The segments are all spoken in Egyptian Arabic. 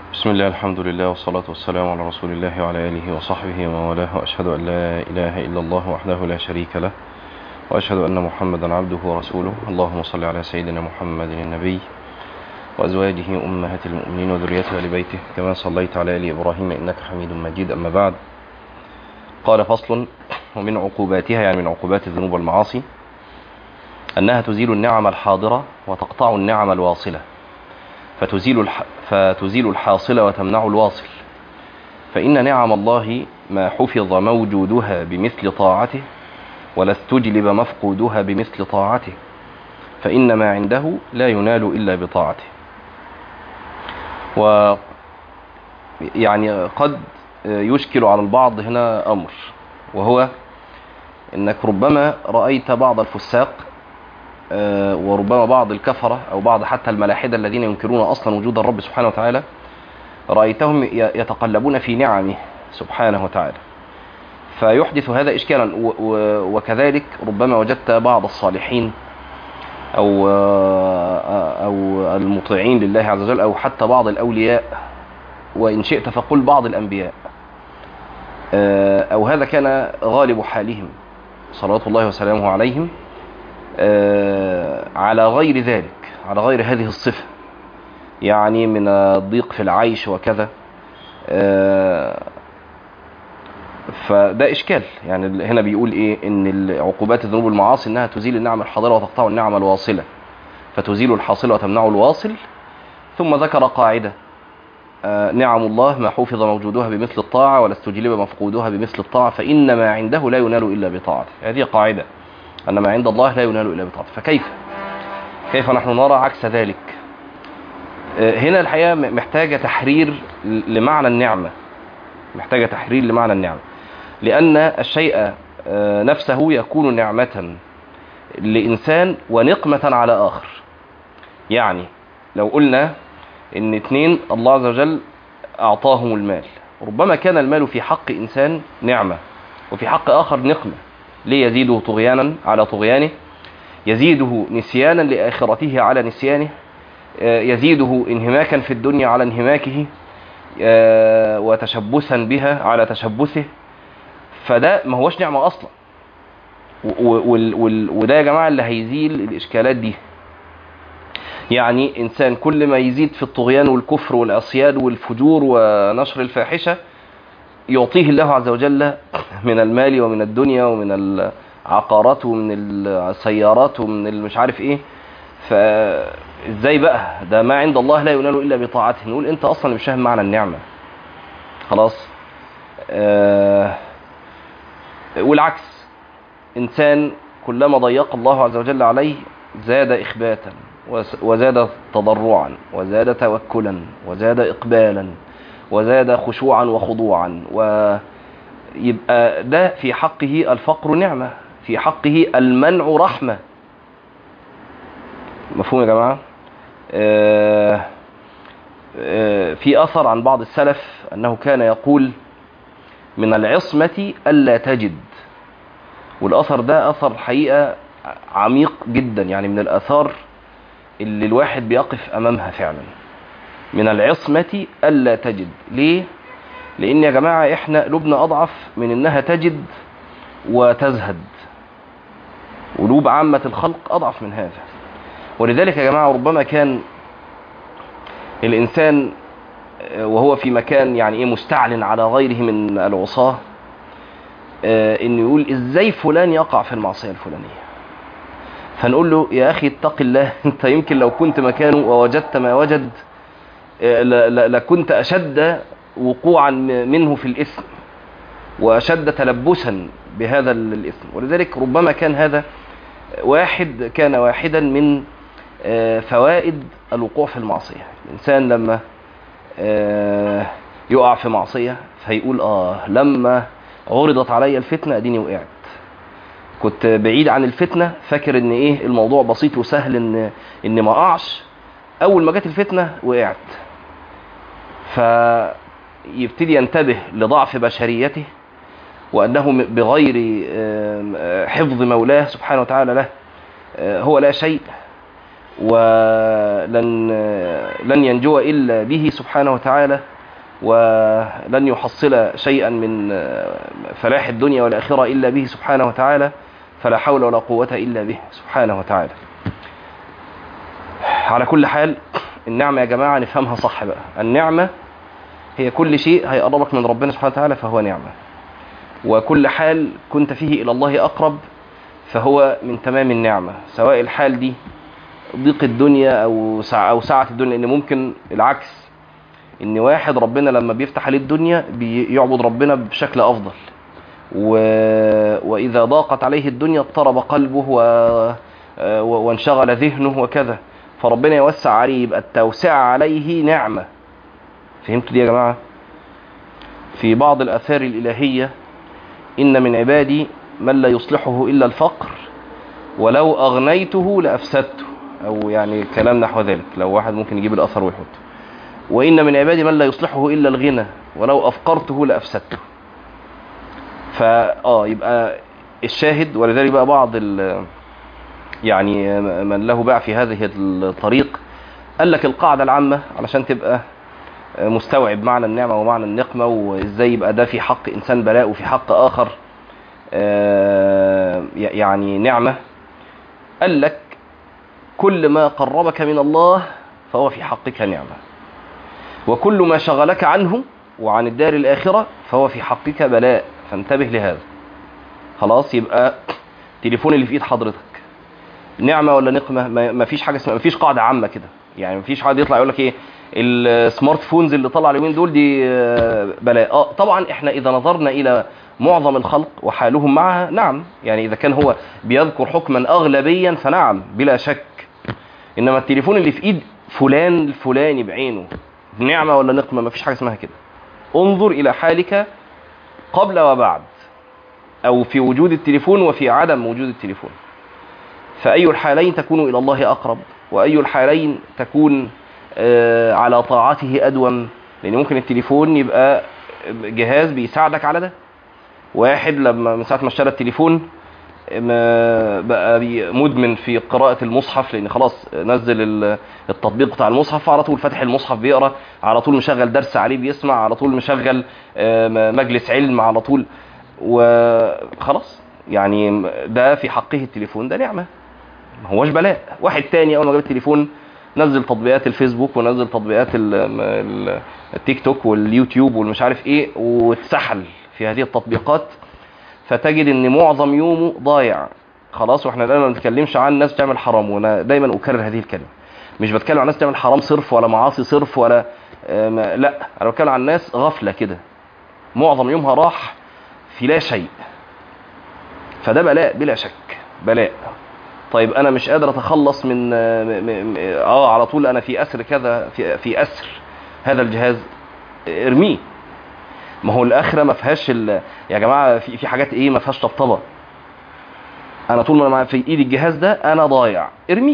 بسم الله الحمد لله والصلاة والسلام على رسول الله وعلى آله وصحبه ومن والاه وأشهد أن لا إله إلا الله وحده لا شريك له وأشهد أن محمدا عبده ورسوله اللهم صل على سيدنا محمد النبي وأزواجه أمهات المؤمنين وذريته آل بيته كما صليت على آل إبراهيم إنك حميد مجيد أما بعد قال فصل ومن عقوباتها يعني من عقوبات الذنوب والمعاصي أنها تزيل النعم الحاضرة وتقطع النعم الواصلة فتزيل الح... فتزيل الحاصل وتمنع الواصل فإن نعم الله ما حفظ موجودها بمثل طاعته ولا استجلب مفقودها بمثل طاعته فإن ما عنده لا ينال إلا بطاعته و يعني قد يشكل على البعض هنا أمر وهو أنك ربما رأيت بعض الفساق وربما بعض الكفرة أو بعض حتى الملاحدة الذين ينكرون أصلا وجود الرب سبحانه وتعالى رأيتهم يتقلبون في نعمه سبحانه وتعالى فيحدث هذا إشكالا وكذلك ربما وجدت بعض الصالحين أو أو المطيعين لله عز وجل أو حتى بعض الأولياء وإن شئت فقل بعض الأنبياء أو هذا كان غالب حالهم صلوات الله وسلامه عليهم على غير ذلك على غير هذه الصفة يعني من الضيق في العيش وكذا فده إشكال يعني هنا بيقول إيه إن عقوبات الذنوب والمعاصي إنها تزيل النعم الحاضرة وتقطع النعم الواصلة فتزيل الحاصل وتمنع الواصل ثم ذكر قاعدة نعم الله ما حفظ موجودها بمثل الطاعة ولا استجلب مفقودها بمثل الطاعة فإن ما عنده لا ينال إلا بطاعته هذه قاعدة أن ما عند الله لا ينال إلا بطاعته فكيف كيف نحن نرى عكس ذلك هنا الحقيقة محتاجة تحرير لمعنى النعمة محتاجة تحرير لمعنى النعمة لأن الشيء نفسه يكون نعمة لإنسان ونقمة على آخر يعني لو قلنا إن اتنين الله عز وجل أعطاهم المال ربما كان المال في حق إنسان نعمة وفي حق آخر نقمة ليه يزيده طغيانا على طغيانه يزيده نسيانا لآخرته على نسيانه يزيده انهماكا في الدنيا على انهماكه وتشبثا بها على تشبثه فده ما هوش نعمة أصلا وده يا جماعة اللي هيزيل الإشكالات دي يعني إنسان كل ما يزيد في الطغيان والكفر والعصيان والفجور ونشر الفاحشة يعطيه الله عز وجل من المال ومن الدنيا ومن العقارات ومن السيارات ومن مش عارف ايه فازاي بقى ده ما عند الله لا ينال الا بطاعته نقول انت اصلا مش فاهم معنى النعمه خلاص آه والعكس انسان كلما ضيق الله عز وجل عليه زاد اخباتا وزاد تضرعا وزاد توكلا وزاد اقبالا وزاد خشوعا وخضوعا ويبقى ده في حقه الفقر نعمة في حقه المنع رحمة مفهوم يا جماعة آه آه في أثر عن بعض السلف أنه كان يقول من العصمة ألا تجد والأثر ده أثر حقيقة عميق جدا يعني من الآثار اللي الواحد بيقف أمامها فعلا من العصمة ألا تجد ليه؟ لأن يا جماعة إحنا قلوبنا أضعف من إنها تجد وتزهد قلوب عامة الخلق أضعف من هذا ولذلك يا جماعة ربما كان الإنسان وهو في مكان يعني إيه مستعلن على غيره من العصاة إنه يقول إزاي فلان يقع في المعصية الفلانية فنقول له يا أخي اتق الله أنت يمكن لو كنت مكانه ووجدت ما وجد لكنت أشد وقوعا منه في الإثم وأشد تلبسا بهذا الإثم ولذلك ربما كان هذا واحد كان واحدا من فوائد الوقوع في المعصية الإنسان لما يقع في معصية فيقول آه لما عرضت علي الفتنة أديني وقعت كنت بعيد عن الفتنة فاكر ان ايه الموضوع بسيط وسهل ان ان ما اقعش اول ما جت الفتنة وقعت فيبتدي ينتبه لضعف بشريته وأنه بغير حفظ مولاه سبحانه وتعالى له هو لا شيء ولن لن ينجو إلا به سبحانه وتعالى ولن يحصل شيئا من فلاح الدنيا والآخرة إلا به سبحانه وتعالى فلا حول ولا قوة إلا به سبحانه وتعالى على كل حال النعمة يا جماعة نفهمها صح بقى النعمة هي كل شيء هيقربك من ربنا سبحانه وتعالى فهو نعمة وكل حال كنت فيه إلى الله أقرب فهو من تمام النعمة سواء الحال دي ضيق الدنيا أو سع أو سعة الدنيا لأن ممكن العكس إن واحد ربنا لما بيفتح عليه الدنيا بيعبد ربنا بشكل أفضل و... وإذا ضاقت عليه الدنيا اضطرب قلبه و... وانشغل ذهنه وكذا فربنا يوسع عليه يبقى التوسعة عليه نعمة فهمتوا دي يا جماعة في بعض الآثار الإلهية إن من عبادي من لا يصلحه إلا الفقر ولو أغنيته لأفسدته أو يعني كلام نحو ذلك لو واحد ممكن يجيب الأثر ويحطه وإن من عبادي من لا يصلحه إلا الغنى ولو أفقرته لأفسدته فآه يبقى الشاهد ولذلك بقى بعض ال يعني من له باع في هذه الطريق قال لك القاعدة العامة علشان تبقى مستوعب معنى النعمة ومعنى النقمة وازاي يبقى ده في حق انسان بلاء وفي حق اخر يعني نعمة قال لك كل ما قربك من الله فهو في حقك نعمة وكل ما شغلك عنه وعن الدار الآخرة فهو في حقك بلاء فانتبه لهذا خلاص يبقى التليفون اللي في ايد حضرتك نعمة ولا نقمة ما فيش حاجة اسمها ما فيش قاعدة عامة كده يعني ما فيش حد يطلع يقول لك ايه السمارت فونز اللي طلع اليومين دول دي بلاء اه طبعا احنا اذا نظرنا الى معظم الخلق وحالهم معها نعم يعني اذا كان هو بيذكر حكما اغلبيا فنعم بلا شك انما التليفون اللي في ايد فلان الفلاني بعينه نعمه ولا نقمه ما فيش حاجه اسمها كده انظر الى حالك قبل وبعد او في وجود التليفون وفي عدم وجود التليفون فاي الحالين تكون الى الله اقرب واي الحالين تكون على طاعته أدوم لأن ممكن التليفون يبقى جهاز بيساعدك على ده واحد لما من ساعة ما اشترى التليفون بقى مدمن في قراءة المصحف لأن خلاص نزل التطبيق بتاع المصحف على طول فاتح المصحف بيقرأ على طول مشغل درس عليه بيسمع على طول مشغل مجلس علم على طول وخلاص يعني ده في حقه التليفون ده نعمة ما هوش بلاء واحد تاني أول ما جاب التليفون نزل تطبيقات الفيسبوك ونزل تطبيقات التيك توك واليوتيوب والمش عارف ايه واتسحل في هذه التطبيقات فتجد ان معظم يومه ضايع خلاص واحنا الان ما بنتكلمش عن ناس بتعمل حرام وانا دايما اكرر هذه الكلمه مش بتكلم عن ناس بتعمل حرام صرف ولا معاصي صرف ولا لا انا بتكلم عن ناس غفله كده معظم يومها راح في لا شيء فده بلاء بلا شك بلاء طيب انا مش قادر اتخلص من اه على طول انا في اسر كذا في في اسر هذا الجهاز ارميه ما هو الاخره ما فيهاش ال... يا جماعه في في حاجات ايه ما فيهاش طبطبه انا طول ما انا في ايدي الجهاز ده انا ضايع ارميه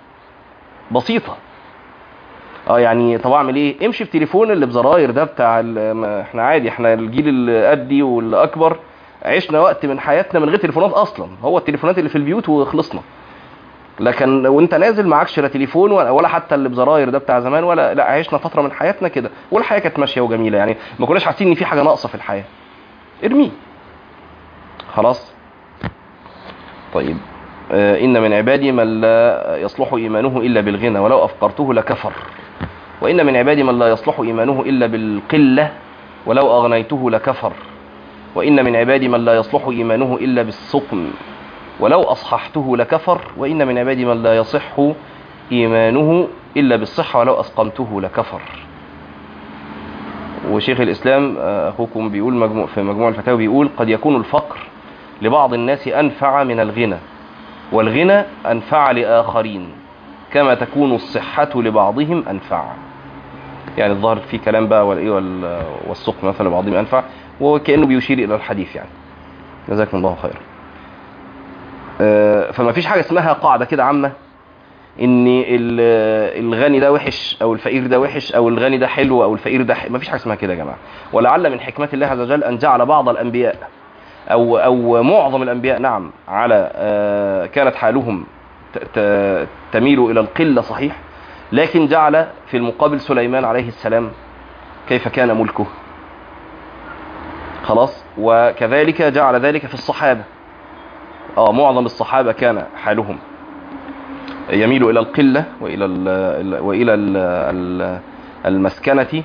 بسيطه اه يعني طب اعمل ايه امشي في تليفون اللي بزراير ده بتاع ال... احنا عادي احنا الجيل اللي قدي واللي اكبر عشنا وقت من حياتنا من غير تليفونات اصلا هو التليفونات اللي في البيوت وخلصنا لكن وانت نازل معكش لا تليفون ولا, ولا حتى اللي بزراير ده بتاع زمان ولا لا عشنا فتره من حياتنا كده والحياه كانت ماشيه وجميله يعني ما كناش حاسين ان في حاجه ناقصه في الحياه ارميه خلاص طيب آه ان من عبادي من لا يصلح ايمانه الا بالغنى ولو افقرته لكفر وان من عبادي من لا يصلح ايمانه الا بالقله ولو اغنيته لكفر وان من عبادي من لا يصلح ايمانه الا بالسقم ولو أصححته لكفر وإن من عبادي من لا يصح إيمانه إلا بالصحة ولو أسقمته لكفر وشيخ الإسلام أخوكم بيقول مجموع في مجموع الفتاوى بيقول قد يكون الفقر لبعض الناس أنفع من الغنى والغنى أنفع لآخرين كما تكون الصحة لبعضهم أنفع يعني الظاهر في كلام بقى والسقم مثلا لبعضهم أنفع وكأنه بيشير إلى الحديث يعني جزاكم الله خيرا فما فيش حاجه اسمها قاعده كده عامه ان الغني ده وحش او الفقير ده وحش او الغني ده حلو او الفقير ده ما فيش حاجه اسمها كده يا جماعه ولعل من حكمه الله عز وجل ان جعل بعض الانبياء او او معظم الانبياء نعم على كانت حالهم ت- ت- تميل إلى القلة صحيح لكن جعل في المقابل سليمان عليه السلام كيف كان ملكه خلاص وكذلك جعل ذلك في الصحابة اه معظم الصحابة كان حالهم يميل إلى القلة وإلى ال وإلى ال ال المسكنة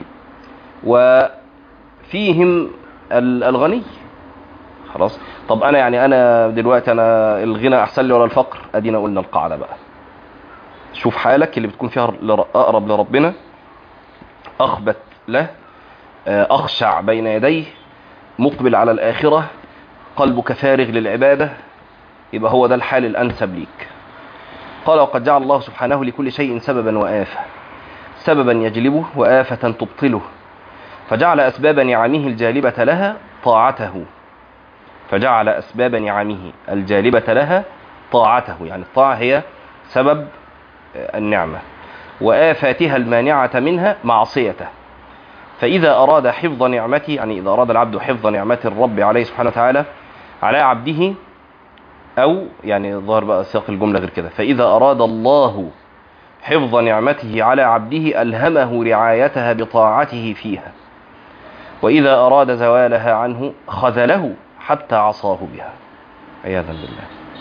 وفيهم ال- الغني خلاص طب انا يعني انا دلوقتي انا الغنى احسن لي ولا الفقر ادينا قلنا القاعده بقى شوف حالك اللي بتكون فيها لر- اقرب لربنا اخبت له آه، اخشع بين يديه مقبل على الاخره قلبك فارغ للعباده يبقى هو ده الحال الانسب ليك قال وقد جعل الله سبحانه لكل شيء سببا وآفة سببا يجلبه وآفة تبطله فجعل أسباب نعمه الجالبة لها طاعته فجعل أسباب نعمه الجالبة لها طاعته يعني الطاعة هي سبب النعمة وآفاتها المانعة منها معصيته فإذا أراد حفظ نعمته يعني إذا أراد العبد حفظ نعمة الرب عليه سبحانه وتعالى على عبده أو يعني ظهر بقى سياق الجملة غير كده فإذا أراد الله حفظ نعمته على عبده ألهمه رعايتها بطاعته فيها وإذا أراد زوالها عنه خذله حتى عصاه بها عياذا بالله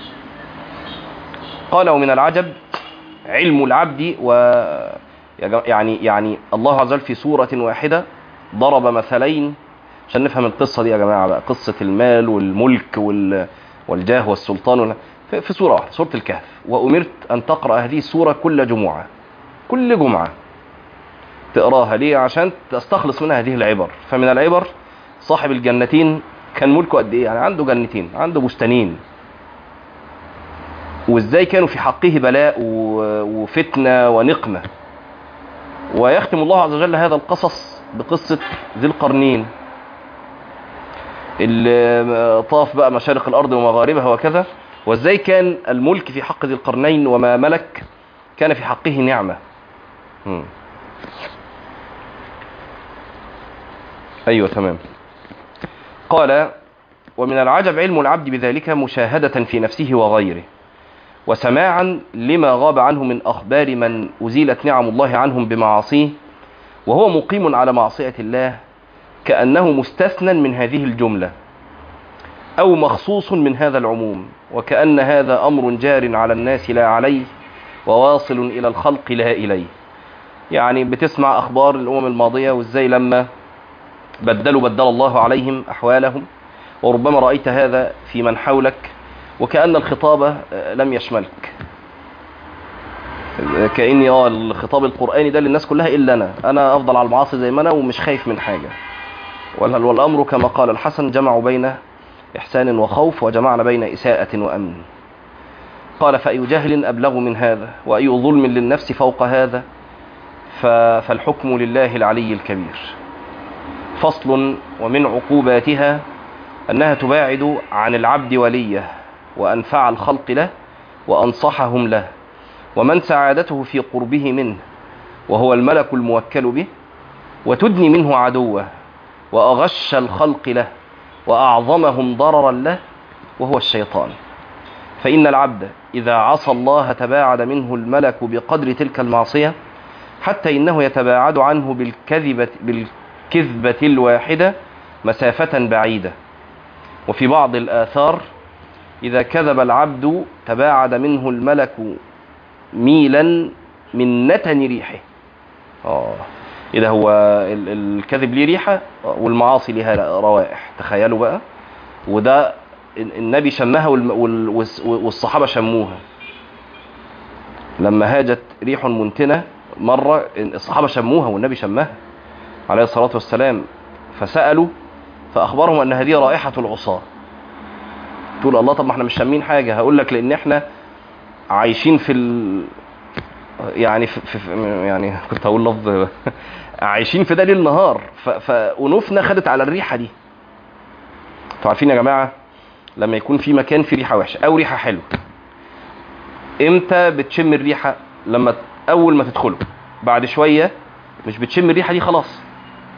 قال ومن العجب علم العبد و يعني يعني الله عز وجل في سورة واحدة ضرب مثلين عشان نفهم القصة دي يا جماعة بقى قصة المال والملك وال والجاه والسلطان وال... في في سورة واحدة سورة الكهف وأمرت أن تقرأ هذه السورة كل جمعة كل جمعة تقراها ليه عشان تستخلص منها هذه العبر فمن العبر صاحب الجنتين كان ملكه قد ايه يعني عنده جنتين عنده بستانين وازاي كانوا في حقه بلاء و- وفتنه ونقمه ويختم الله عز وجل هذا القصص بقصه ذي القرنين اللي طاف بقى مشارق الارض ومغاربها وكذا وازاي كان الملك في حق ذي القرنين وما ملك كان في حقه نعمه مم. ايوه تمام قال ومن العجب علم العبد بذلك مشاهدة في نفسه وغيره وسماعا لما غاب عنه من أخبار من أزيلت نعم الله عنهم بمعاصيه وهو مقيم على معصية الله كأنه مستثنى من هذه الجملة أو مخصوص من هذا العموم وكأن هذا أمر جار على الناس لا عليه وواصل إلى الخلق لا إليه يعني بتسمع أخبار الأمم الماضية وإزاي لما بدلوا بدل الله عليهم أحوالهم وربما رأيت هذا في من حولك وكأن الخطاب آه، لم يشملك كأني اه الخطاب القرآني ده للناس كلها إلا أنا أنا أفضل على المعاصي زي ما أنا ومش خايف من حاجة وال- والأمر كما قال الحسن جمعوا بين إحسان وخوف وجمعنا بين إساءة وأمن قال فأي جهل أبلغ من هذا وأي ظلم للنفس فوق هذا ف- فالحكم لله العلي الكبير فصل ومن عقوباتها أنها تباعد عن العبد وليه وأنفع الخلق له وأنصحهم له ومن سعادته في قربه منه وهو الملك الموكل به وتدني منه عدوه وأغش الخلق له وأعظمهم ضررا له وهو الشيطان فإن العبد إذا عصى الله تباعد منه الملك بقدر تلك المعصية حتى إنه يتباعد عنه بالكذبة, بالكذبة الواحدة مسافة بعيدة وفي بعض الآثار إذا كذب العبد تباعد منه الملك ميلا من نتن ريحه آه إذا هو ال- الكذب ليه ريحة والمعاصي لها روائح تخيلوا بقى وده ال- النبي شمها والم- وال- والس- والصحابة شموها لما هاجت ريح منتنة مرة الصحابة شموها والنبي شمها عليه الصلاة والسلام فسألوا فأخبرهم أن هذه رائحة العصاة تقول الله طب ما احنا مش شامين حاجة هقول لك لأن احنا عايشين في ال... يعني في... في... في- يعني كنت هقول لفظ عايشين في ده ليل نهار ف... فأنوفنا خدت على الريحة دي انتوا عارفين يا جماعة لما يكون في مكان فيه ريحة وحشة أو ريحة حلوة امتى بتشم الريحة لما أول ما تدخله بعد شوية مش بتشم الريحة دي خلاص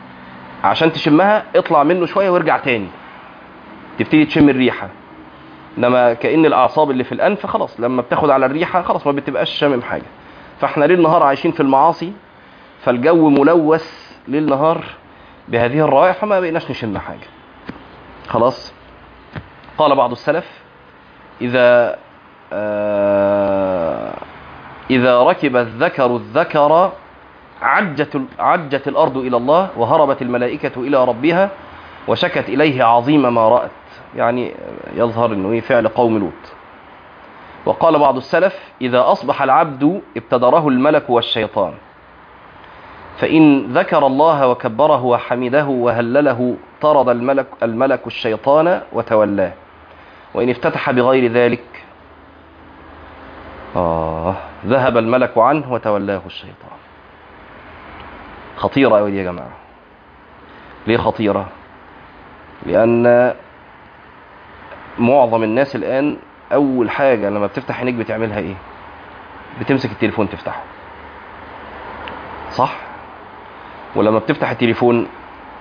عشان تشمها اطلع منه شوية وارجع تاني تبتدي تشم الريحة انما كأن الاعصاب اللي في الانف خلاص لما بتاخد على الريحة خلاص ما بتبقاش شامم حاجة فاحنا ليل نهار عايشين في المعاصي فالجو ملوث ليل نهار بهذه الروائح فما بقيناش نشم حاجة خلاص قال بعض السلف إذا آه إذا ركب الذكر الذكر عجت, عجت الأرض إلى الله وهربت الملائكة إلى ربها وشكت إليه عظيم ما رأت يعني يظهر أنه فعل قوم لوط وقال بعض السلف إذا أصبح العبد ابتدره الملك والشيطان فإن ذكر الله وكبره وحمده وهلله طرد الملك, الملك الشيطان وتولاه وإن افتتح بغير ذلك آه ذهب الملك عنه وتولاه الشيطان خطيرة أوي دي يا جماعة ليه خطيرة؟ لأن معظم الناس الآن أول حاجة لما بتفتح عينيك بتعملها إيه؟ بتمسك التليفون تفتحه صح؟ ولما بتفتح التليفون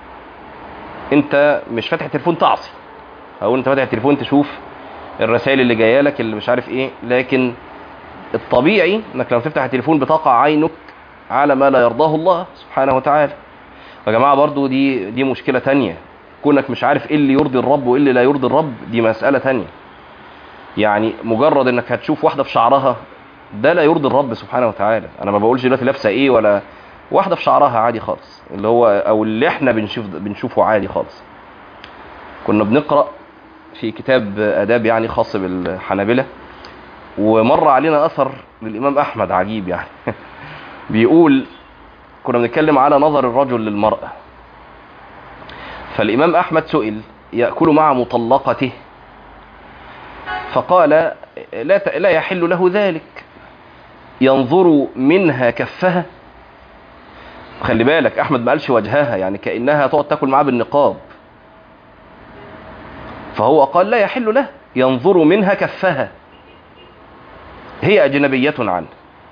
انت مش فاتح التليفون تعصي او انت فاتح التليفون تشوف الرسائل اللي جايه لك اللي مش عارف ايه لكن الطبيعي انك لما تفتح التليفون بتقع عينك على ما لا يرضاه الله سبحانه وتعالى يا جماعه برضو دي دي مشكله تانية كونك مش عارف ايه اللي يرضي الرب وايه اللي لا يرضي الرب دي مساله تانية يعني مجرد انك هتشوف واحده في شعرها ده لا يرضي الرب سبحانه وتعالى انا ما بقولش دلوقتي لابسه ايه ولا واحده في شعرها عادي خالص اللي هو او اللي احنا بنشوف بنشوفه عادي خالص كنا بنقرا في كتاب اداب يعني خاص بالحنابله ومر علينا اثر للامام احمد عجيب يعني بيقول كنا بنتكلم على نظر الرجل للمراه فالامام احمد سئل ياكل مع مطلقته فقال لا لا يحل له ذلك ينظر منها كفها خلي بالك احمد ما قالش وجهها يعني كانها تقعد تاكل معاه بالنقاب فهو قال لا يحل له ينظر منها كفها هي اجنبيه عنه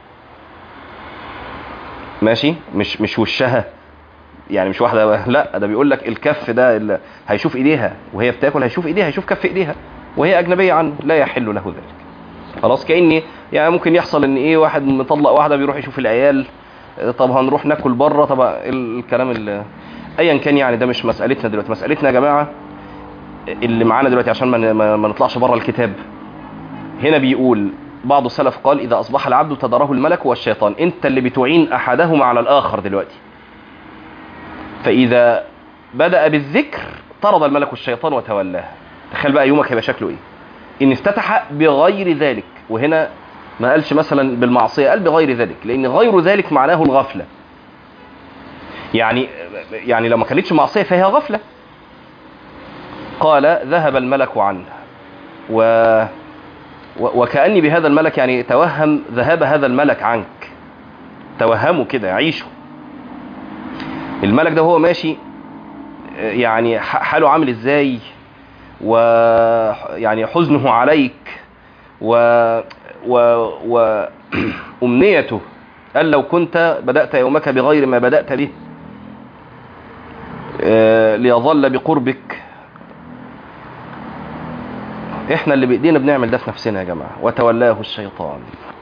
ماشي مش مش وشها يعني مش واحده لا ده بيقول لك الكف ده اللي هيشوف ايديها وهي بتاكل هيشوف ايديها هيشوف كف ايديها وهي اجنبيه عنه لا يحل له ذلك خلاص كاني يعني ممكن يحصل ان ايه واحد مطلق واحده بيروح يشوف العيال طب هنروح ناكل بره طب الكلام اللي ايا كان يعني ده مش مسالتنا دلوقتي مسالتنا يا جماعه اللي معانا دلوقتي عشان ما, ما, ما نطلعش بره الكتاب هنا بيقول بعض السلف قال اذا اصبح العبد تدره الملك والشيطان انت اللي بتعين احدهما على الاخر دلوقتي فاذا بدا بالذكر طرد الملك الشيطان وتولاه تخيل بقى يومك هيبقى شكله ايه ان افتتح بغير ذلك وهنا ما قالش مثلا بالمعصيه قال بغير ذلك لان غير ذلك معناه الغفله يعني يعني لو ما كانتش معصيه فهي غفله قال ذهب الملك عنه و وكاني بهذا الملك يعني توهم ذهاب هذا الملك عنك توهمه كده عيشه الملك ده هو ماشي يعني حاله عامل ازاي ويعني حزنه عليك و و وأمنيته قال لو كنت بدأت يومك بغير ما بدأت به ليظل بقربك احنا اللي بايدينا بنعمل ده في نفسنا يا جماعة وتولاه الشيطان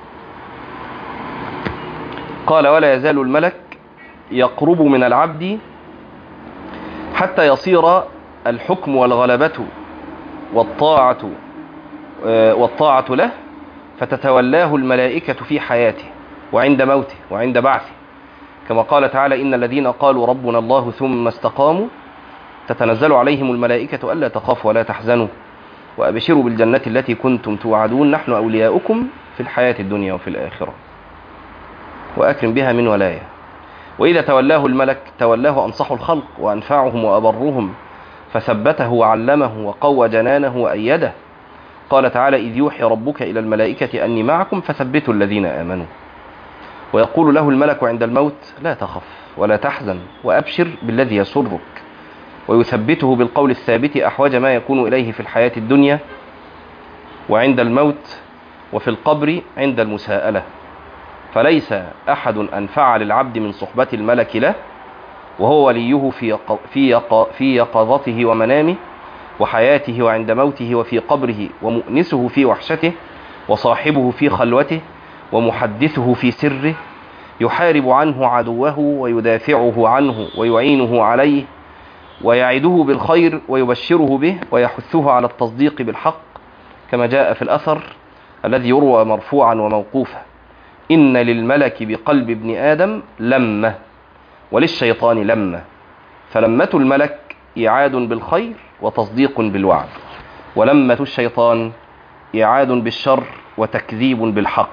قال ولا يزال الملك يقرب من العبد حتى يصير الحكم والغلبة والطاعة والطاعة له فتتولاه الملائكة في حياته وعند موته وعند بعثه كما قال تعالى إن الذين قالوا ربنا الله ثم استقاموا تتنزل عليهم الملائكة ألا تخافوا ولا تحزنوا وأبشروا بالجنة التي كنتم توعدون نحن أولياؤكم في الحياة الدنيا وفي الآخرة وأكرم بها من ولاية وإذا تولاه الملك تولاه أنصح الخلق وأنفعهم وأبرهم فثبته وعلمه وقوى جنانه وأيده قال تعالى إذ يوحي ربك إلى الملائكة أني معكم فثبتوا الذين آمنوا ويقول له الملك عند الموت لا تخف ولا تحزن وأبشر بالذي يسرك ويثبته بالقول الثابت أحوج ما يكون إليه في الحياة الدنيا وعند الموت وفي القبر عند المساءلة فليس أحد أنفع للعبد من صحبة الملك له وهو وليه في في في يقظته ومنامه وحياته وعند موته وفي قبره ومؤنسه في وحشته وصاحبه في خلوته ومحدثه في سره يحارب عنه عدوه ويدافعه عنه ويعينه عليه ويعده بالخير ويبشره به ويحثه على التصديق بالحق كما جاء في الأثر الذي يروى مرفوعا وموقوفا إن للملك بقلب ابن آدم لمة وللشيطان لمة فلمة الملك إعاد بالخير وتصديق بالوعد ولمة الشيطان إعاد بالشر وتكذيب بالحق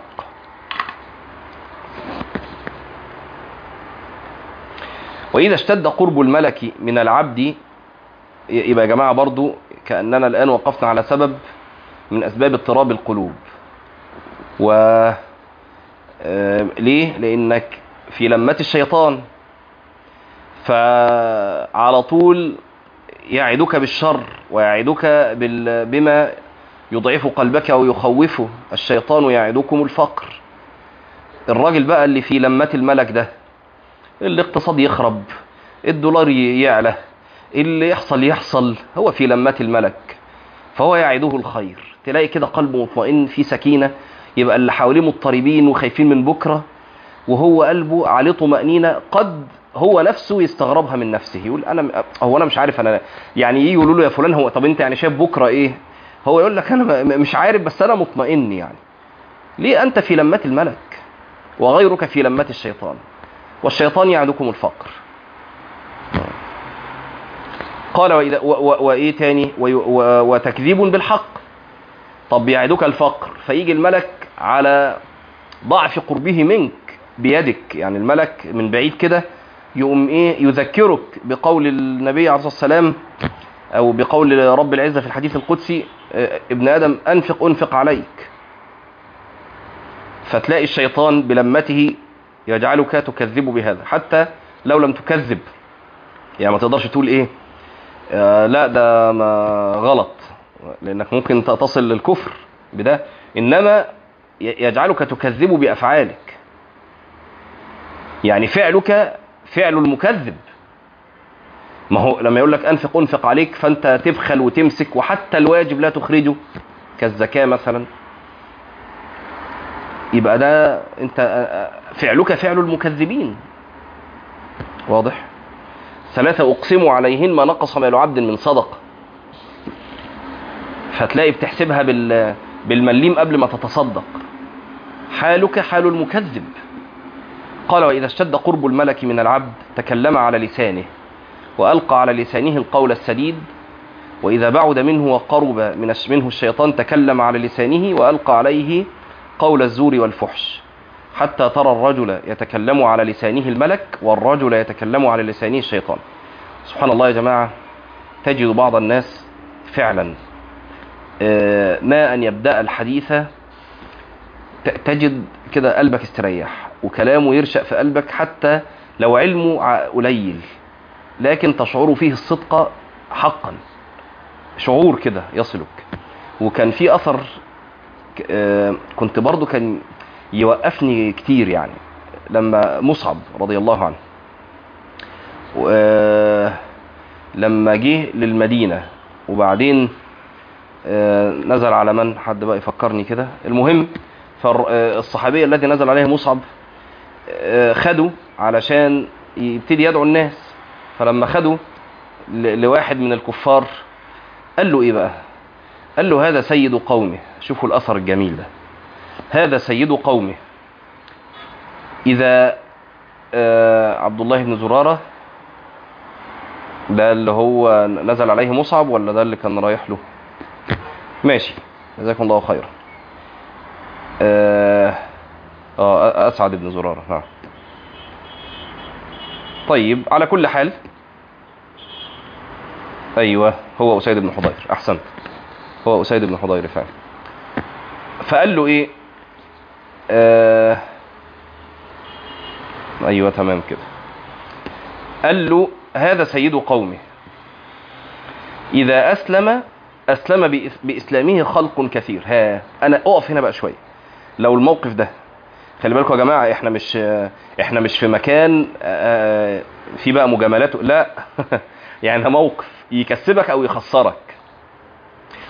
وإذا اشتد قرب الملك من العبد يبقى يا جماعة برضو كأننا الآن وقفنا على سبب من أسباب اضطراب القلوب و آه، ليه؟ لأنك في لمة الشيطان فعلى طول يعدك بالشر ويعدك بال... بما يضعف قلبك أو يخوفه الشيطان يعدكم الفقر الراجل بقى اللي في لمة الملك ده الاقتصاد يخرب الدولار يعلى اللي يحصل يحصل هو في لمة الملك فهو يعده الخير تلاقي كده قلبه مطمئن في سكينة يبقى اللي حواليه مضطربين وخايفين من بكرة وهو قلبه عليه طمأنينة قد هو نفسه يستغربها من نفسه يقول انا هو انا مش عارف انا يعني يجي يقولوا له يا فلان هو طب انت يعني شايف بكره ايه هو يقول لك انا م- مش عارف بس انا مطمئن يعني ليه انت في لمة الملك وغيرك في لمة الشيطان والشيطان يعدكم الفقر قال وإذا و و وإيه تاني وي- و وتكذيب بالحق طب يعدك الفقر فيجي الملك على ضعف قربه منك بيدك يعني الملك من بعيد كده يقوم ايه يذكرك بقول النبي عليه الصلاه والسلام او بقول رب العزه في الحديث القدسي آه، ابن ادم انفق انفق عليك فتلاقي الشيطان بلمته يجعلك تكذب بهذا حتى لو لم تكذب يعني ما تقدرش تقول ايه آه لا ده ما غلط لانك ممكن تصل للكفر بده انما ي- يجعلك تكذب بافعالك يعني فعلك فعل المكذب ما هو لما يقول لك انفق انفق عليك فانت تبخل وتمسك وحتى الواجب لا تخرجه كالزكاه مثلا يبقى ده انت فعلك فعل المكذبين واضح ثلاثة أقسم عليهن ما نقص مال عبد من صدقة فتلاقي بتحسبها بال بالمليم قبل ما تتصدق حالك حال المكذب قال وإذا اشتد قرب الملك من العبد تكلم على لسانه وألقى على لسانه القول السديد وإذا بعد منه وقرب من منه الشيطان تكلم على لسانه وألقى عليه قول الزور والفحش حتى ترى الرجل يتكلم على لسانه الملك والرجل يتكلم على لسانه الشيطان سبحان الله يا جماعة تجد بعض الناس فعلا آه، ما أن يبدأ الحديث ت- تجد كده قلبك استريح وكلامه يرشأ في قلبك حتى لو علمه ع- قليل لكن تشعر فيه الصدق حقا شعور كده يصلك وكان في أثر ك- آه، كنت برضو كان يوقفني كتير يعني لما مصعب رضي الله عنه و- لما جه للمدينة وبعدين آه، نزل على من حد بقى يفكرني كده المهم فالصحابي الذي نزل عليه مصعب آه، خده علشان يبتدي يدعو الناس فلما خده ل- لواحد من الكفار قال له ايه بقى قال له هذا سيد قومه شوفوا الاثر الجميل ده هذا سيد قومه اذا آه، عبد الله بن زراره ده اللي هو نزل عليه مصعب ولا ده اللي كان رايح له ماشي جزاكم الله خيرا اه آه، اسعد بن زراره نعم طيب على كل حال ايوه هو اسيد بن حضير احسنت هو اسيد بن حضير فعلا فقال له ايه آه ايوه تمام كده قال له هذا سيد قومه اذا اسلم اسلم بإس- باسلامه خلق كثير ها انا اقف هنا بقى شويه لو الموقف ده خلي بالكم يا جماعه احنا مش احنا مش في مكان آه، في بقى مجاملات لا يعني ده موقف يكسبك او يخسرك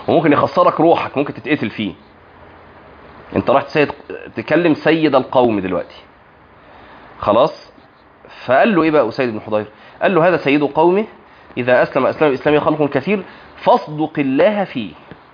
وممكن يخسرك روحك ممكن تتقتل فيه انت راح تسيد تكلم سيد القوم دلوقتي خلاص فقال له ايه بقى اسيد بن حضير قال له هذا سيد قومه اذا اسلم اسلم الاسلام خلق كثير فاصدق الله فيه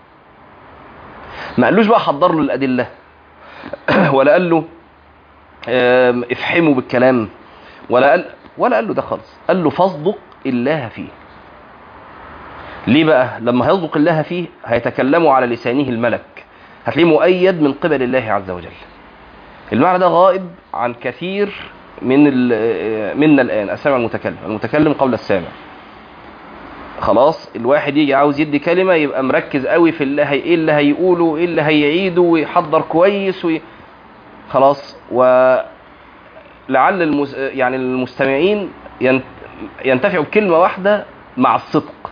ما قالوش بقى حضر له الادله ولا قال له آم، افحموا بالكلام ولا قال ولا قال له ده خالص قال له فاصدق الله فيه ليه بقى لما هيصدق الله فيه هيتكلموا على لسانه الملك هتلاقيه مؤيد من قبل الله عز وجل المعنى ده غائب عن كثير من ال- منا الان السامع المتكلم المتكلم قبل السامع خلاص الواحد يجي عاوز يدي كلمه يبقى مركز قوي في اللي هي ايه اللي هيقوله ايه اللي هيعيده ويحضر كويس وي... خلاص ولعل المس... يعني المستمعين ين... ينتفعوا بكلمه واحده مع الصدق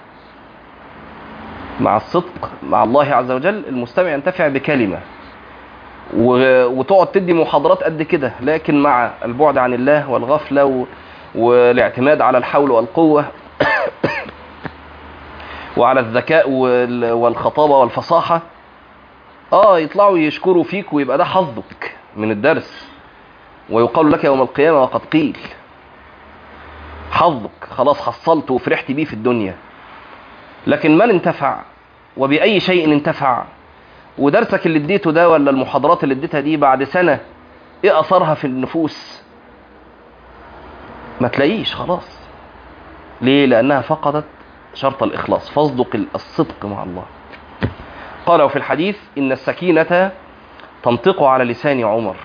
مع الصدق مع الله عز وجل المستمع ينتفع بكلمه و... وتقعد تدي محاضرات قد كده لكن مع البعد عن الله والغفله و... والاعتماد على الحول والقوه وعلى الذكاء وال- والخطابه والفصاحه اه يطلعوا يشكروا فيك ويبقى ده حظك من الدرس ويقال لك يوم القيامه وقد قيل حظك خلاص حصلت وفرحت بيه في الدنيا لكن من انتفع وبأي شيء انتفع ودرسك اللي اديته ده ولا المحاضرات اللي اديتها دي بعد سنة ايه اثرها في النفوس ما تلاقيش خلاص ليه لانها فقدت شرط الاخلاص فاصدق الصدق مع الله قال وفي الحديث ان السكينة تنطق على لسان عمر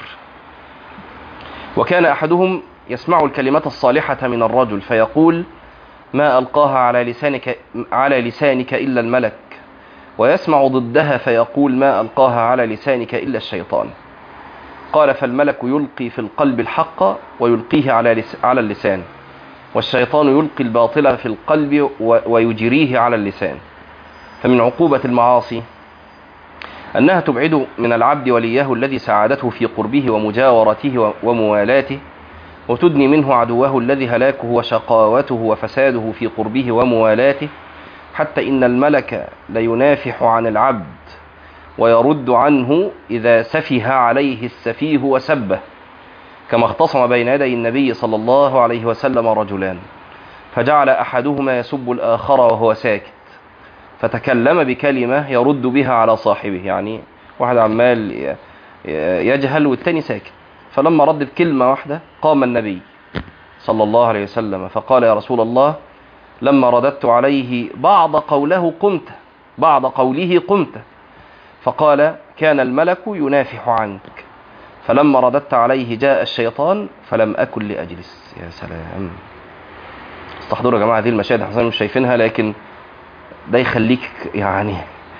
وكان احدهم يسمع الكلمات الصالحة من الرجل فيقول ما ألقاها على لسانك على لسانك إلا الملك ويسمع ضدها فيقول ما ألقاها على لسانك إلا الشيطان قال فالملك يلقي في القلب الحق ويلقيه على لس على اللسان والشيطان يلقي الباطل في القلب و- ويجريه على اللسان فمن عقوبة المعاصي أنها تبعد من العبد وليه الذي سعادته في قربه ومجاورته و- وموالاته وتدني منه عدوه الذي هلاكه وشقاوته وفساده في قربه وموالاته حتى إن الملك لينافح عن العبد ويرد عنه إذا سفه عليه السفيه وسبه كما اختصم بين يدي النبي صلى الله عليه وسلم رجلان فجعل أحدهما يسب الآخر وهو ساكت فتكلم بكلمة يرد بها على صاحبه يعني واحد عمال ي- يجهل والتاني ساكت فلما رد بكلمة واحدة قام النبي صلى الله عليه وسلم فقال يا رسول الله لما رددت عليه بعض قوله قمت بعض قوله قمت فقال كان الملك ينافح عنك فلما رددت عليه جاء الشيطان فلم أكن لأجلس يا سلام استحضروا يا جماعة هذه المشاهد احنا مش شايفينها لكن ده يخليك يعني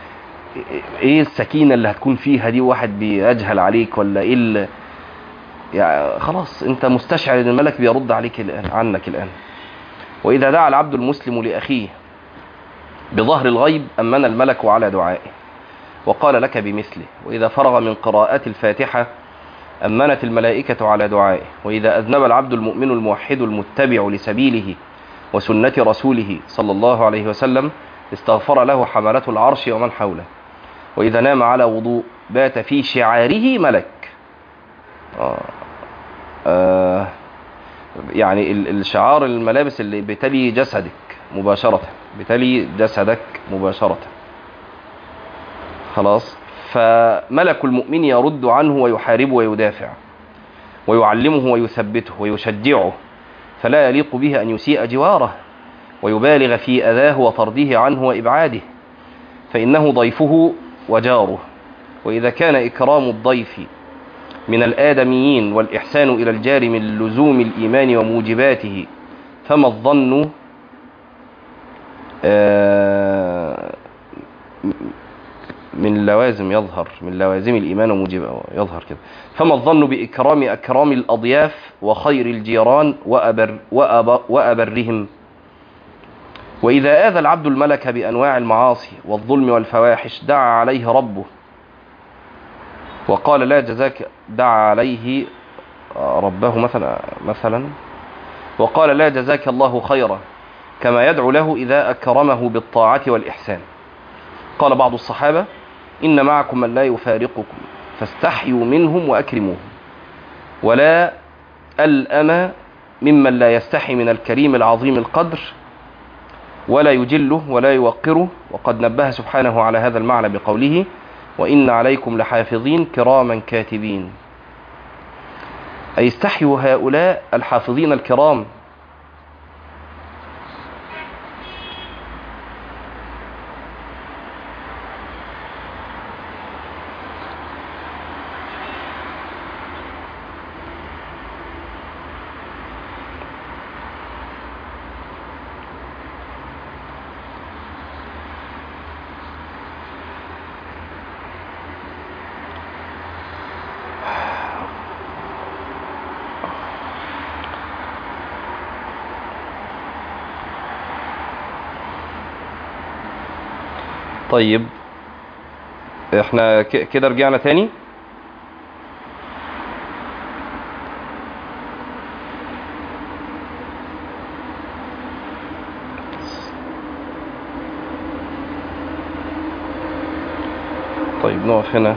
ايه السكينة اللي هتكون فيها دي واحد بيجهل عليك ولا ايه اللي يعني خلاص انت مستشعر ان الملك بيرد عليك الان عنك الان واذا دعا العبد المسلم لاخيه بظهر الغيب امن الملك على دعائه وقال لك بمثله واذا فرغ من قراءه الفاتحه امنت الملائكه على دعائه واذا اذنب العبد المؤمن الموحد المتبع لسبيله وسنه رسوله صلى الله عليه وسلم استغفر له حمله العرش ومن حوله واذا نام على وضوء بات في شعاره ملك آه. آه. يعني ال- الشعار الملابس اللي بتلي جسدك مباشرة بتلي جسدك مباشرة خلاص فملك المؤمن يرد عنه ويحاربه ويدافع ويعلمه ويثبته ويشجعه فلا يليق به أن يسيء جواره ويبالغ في أذاه وطرده عنه وإبعاده فإنه ضيفه وجاره وإذا كان إكرام الضيف من الآدميين والإحسان إلى الجار من لزوم الإيمان وموجباته فما الظن آه، من لوازم يظهر من لوازم الإيمان وموجبه يظهر كده فما الظن بإكرام أكرام الأضياف وخير الجيران وأبر وأب وأبرهم وإذا آذى العبد الملك بأنواع المعاصي والظلم والفواحش دعا عليه ربه وقال لا جزاك دعا عليه ربه مثلا مثلا وقال لا جزاك الله خيرا كما يدعو له إذا أكرمه بالطاعة والإحسان قال بعض الصحابة إن معكم من لا يفارقكم فاستحيوا منهم وأكرموهم ولا ألأم ممن لا يستحي من الكريم العظيم القدر ولا يجله ولا يوقره وقد نبه سبحانه على هذا المعنى بقوله وإن عليكم لحافظين كراما كاتبين أي استحيوا هؤلاء الحافظين الكرام طيب احنا ك- كده رجعنا تاني طيب نقف هنا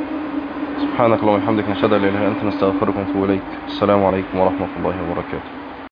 سبحانك اللهم وبحمدك نشهد ان لا اله الا انت نستغفرك ونتوب اليك السلام عليكم ورحمه الله وبركاته